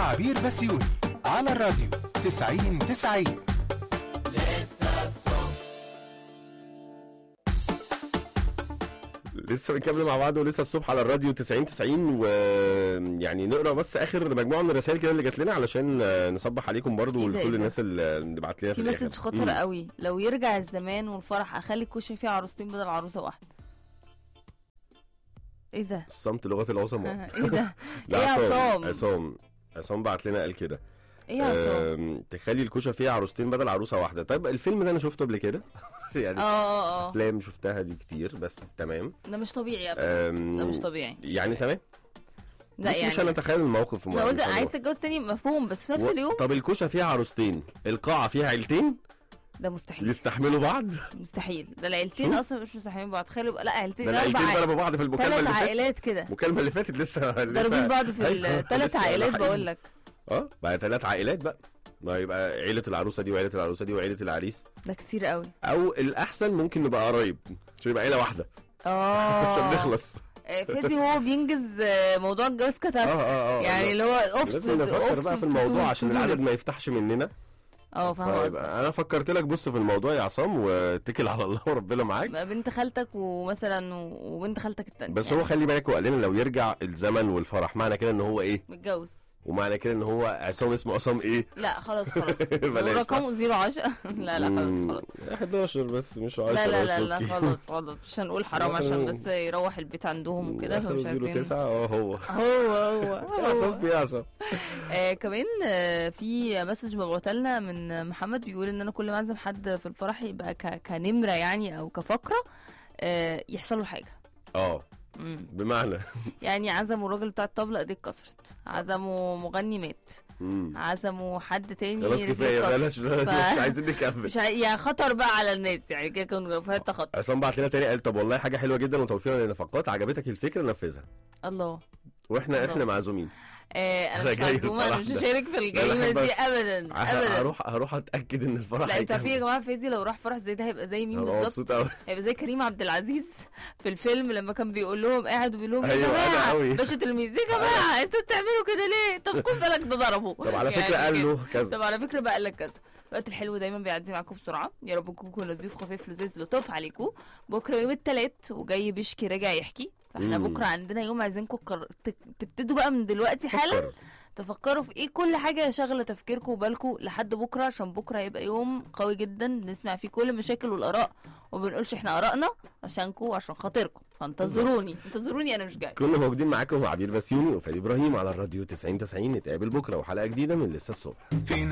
وعبير بسيوني على الراديو 90 90 لسه بنكمل مع بعض ولسه الصبح على الراديو 90 90 ويعني نقرا بس اخر مجموعه من الرسائل كده اللي جات لنا علشان آه، نصبح عليكم برضو إيه ده، إيه ولكل ده؟ الناس اللي بعت لنا في في الآخر. مسج خطر مم. قوي لو يرجع الزمان والفرح اخلي الكوشه فيه عروستين بدل عروسه واحده ايه ده الصمت لغه العظماء ايه ده لا ايه يا عصام عصام عصام عصام بعت لنا قال كده ايه يا عصام آم، تخلي الكوشه فيها عروستين بدل عروسه واحده طيب الفيلم ده انا شفته قبل كده يعني اه اه اه افلام شفتها دي كتير بس تمام ده مش طبيعي ابدا آم، ده مش طبيعي يعني تمام لا بس يعني مش هنتخيل الموقف انا قلت مش هنروح. عايز تتجوز تاني مفهوم بس في نفس و- اليوم طب الكوشه فيها عروستين القاعه فيها عيلتين ده مستحيل يستحملوا بعض مستحيل ده العيلتين شوف. اصلا مش مستحيلين بعض تخيلوا لا عيلتين ده العيلتين اربع ضربوا بعض في المكالمه ثلاث اللي فاتت عائلات كده المكالمه اللي فاتت لسه ضاربين لسه بعض في أيوة، الثلاث لسه عائلات لاحقين. بقول لك اه بقى ثلاث عائلات بقى ما يبقى عيله العروسه دي وعيله العروسه دي وعيله العريس ده كتير قوي او الاحسن ممكن نبقى قرايب عشان يبقى عيله واحده اه عشان نخلص آه، فادي هو بينجز آه، موضوع الجواز اه كتاسف اه اه يعني اللي هو اوف لازم نفكر بقى في الموضوع عشان العدد ما يفتحش مننا اه فاهم قصدك فيبقى انا فكرت لك بص في الموضوع يا عصام واتكل على الله وربنا معاك بقى بنت خالتك ومثلا و- وبنت خالتك التانية بس هو خلي بالك وقال لنا لو يرجع الزمن والفرح معنى كده ان هو ايه متجوز ومعنى كده ان هو عصام اسمه عصام ايه لا خلاص خلاص بلاش، رقمه 010 لا لا خلاص مم، خلاص 11 بس مش 10 لا لا بس لا لا أوكي. خلاص خلاص مش هنقول حرام آخره- عشان بس يروح البيت عندهم وكده آخره فمش عايزين 09 اه هو هو هو يا عصام هو في إيه يا عصام آه كمان آه في مسج مبعوتة لنا من محمد بيقول ان انا كل ما اعزم حد في الفرح يبقى ك- كنمره يعني او كفقره آه يحصل له حاجه اه مم. بمعنى يعني عزموا الراجل بتاع الطبلة ايديه اتكسرت عزموا مغني مات مم. عزموا حد تاني خلاص رجله كفايه اتكسرت. بلاش بلاش ف- مش عايزين نكمل مش عاي... يعني خطر بقى على الناس يعني كده كان فيها تخطر عصام بعت لنا تاني قال طب والله حاجه حلوه جدا وتوفيرا للنفقات عجبتك الفكره نفذها الله واحنا الله. احنا معزومين آه انا أنا مش جاي معزومه انا مش الفرح ده. هشارك في أنا الجريمه بحب- دي ابدا ه- ابدا هروح هروح اتاكد ان الفرح لا انت عارفين يا هيكمل. جماعه فادي لو راح فرح زي ده هيبقى زي مين هبقى بالظبط مبسوط قوي هيبقى زي كريم عبد العزيز في الفيلم لما كان بيقول لهم قاعد وبيقول لهم يا أيوة، أنا جماعه أوي. باشا تلميذ يا جماعه انتوا بتعملوا كده ليه طب خد بالك ده ضربه طب على يعني فكره قال كده. له كذا طب على فكره بقى قال لك كذا الوقت الحلو دايما بيعدي معاكم بسرعه يا رب تكونوا لطيف خفيف لذيذ لطف عليكم بكره يوم التلات وجاي بيشكي راجع يحكي فاحنا مم. بكره عندنا يوم عايزينكم كر... ت- تبتدوا بقى من دلوقتي حالا فكر. تفكروا في ايه كل حاجه شاغله تفكيركم وبالكم لحد بكره عشان بكره هيبقى يوم قوي جدا نسمع فيه كل المشاكل والاراء وما بنقولش احنا ارائنا عشانكم وعشان خاطركم فانتظروني انتظروني انا مش جاي كنا موجودين معاكم عبير بسيوني وفادي ابراهيم على الراديو 90 90 نتقابل بكره وحلقه جديده من لسه الصبح